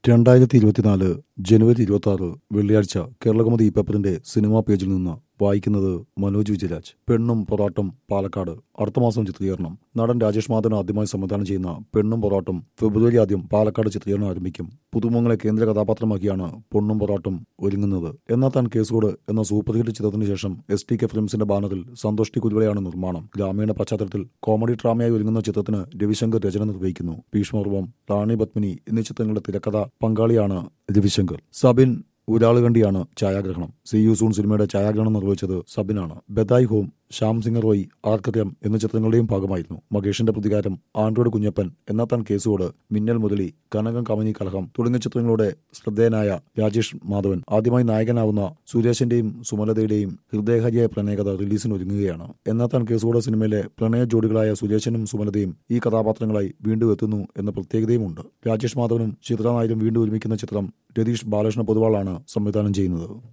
രണ്ടായിരത്തി ഇരുപത്തിനാല് ജനുവരി ഇരുപത്തി ആറ് വെള്ളിയാഴ്ച കേരളകൗമുദി ഈ പേപ്പറിന്റെ സിനിമാ പേജിൽ നിന്ന് വായിക്കുന്നത് മനോജ് വിജയരാജ് പെണ്ണും പൊറാട്ടും പാലക്കാട് അടുത്ത മാസം ചിത്രീകരണം നടൻ രാജേഷ് മാധവൻ ആദ്യമായി സംവിധാനം ചെയ്യുന്ന പെണ്ണും പൊറാട്ടും ഫെബ്രുവരി ആദ്യം പാലക്കാട് ചിത്രീകരണം ആരംഭിക്കും പുതുമുങ്ങളെ കേന്ദ്ര കഥാപാത്രമാക്കിയാണ് പൊണ്ണും പൊറാട്ടും ഒരുങ്ങുന്നത് എന്നാൽ താൻ കേസുകോട് എന്ന സൂപ്പർ ഹിറ്റ് ചിത്രത്തിന് ശേഷം എസ് ടി കെ ഫിലിംസിന്റെ ബാനറിൽ സന്തോഷ് ടി കുരുവളയാണ് നിർമ്മാണം ഗ്രാമീണ പശ്ചാത്തലത്തിൽ കോമഡി ഡ്രാമയായി ഒരുങ്ങുന്ന ചിത്രത്തിന് രവിശങ്കർ രചന നിർവഹിക്കുന്നു ഭീഷ്മർവം റാണി പത്മിനി എന്നീ ചിത്രങ്ങളുടെ തിരക്കഥ പങ്കാളിയാണ് രവിശങ്കർ സബിൻ ഊരാളുകണ്ടിയാണ് ഛായാഗ്രഹണം സി യു സൂൺ സിനിമയുടെ ഛായാഗ്രഹണം നിർവഹിച്ചത് സബിനാണ് ബെദായ് ഹോം ശ്യാം സിംഗ് റോയ് ആർക്കറിയം എന്ന ചിത്രങ്ങളുടെയും ഭാഗമായിരുന്നു മകേഷിന്റെ പ്രതികാരം ആൻഡ്രോയിഡ് കുഞ്ഞപ്പൻ എന്നാത്താൻ കേസുകോട് മിന്നൽ മുരളി കനകം കമനി കലഹം തുടങ്ങിയ ചിത്രങ്ങളുടെ ശ്രദ്ധേയനായ രാജേഷ് മാധവൻ ആദ്യമായി നായകനാവുന്ന സുരേഷിന്റെയും സുമലതയുടെയും ഹൃദയഹരിയായ പ്രണയകഥ റിലീസിന് ഒരുങ്ങുകയാണ് എന്നാത്താൻ കേസുകോട് സിനിമയിലെ പ്രണയ ജോഡികളായ സുരേഷനും സുമലതയും ഈ കഥാപാത്രങ്ങളായി വീണ്ടും എത്തുന്നു എന്ന പ്രത്യേകതയുമുണ്ട് രാജേഷ് മാധവനും ചിത്ര നായരും വീണ്ടും ഒരുമിക്കുന്ന ചിത്രം രതീഷ് ബാലകൃഷ്ണ പൊതുവാളാണ് സംവിധാനം ചെയ്യുന്നത്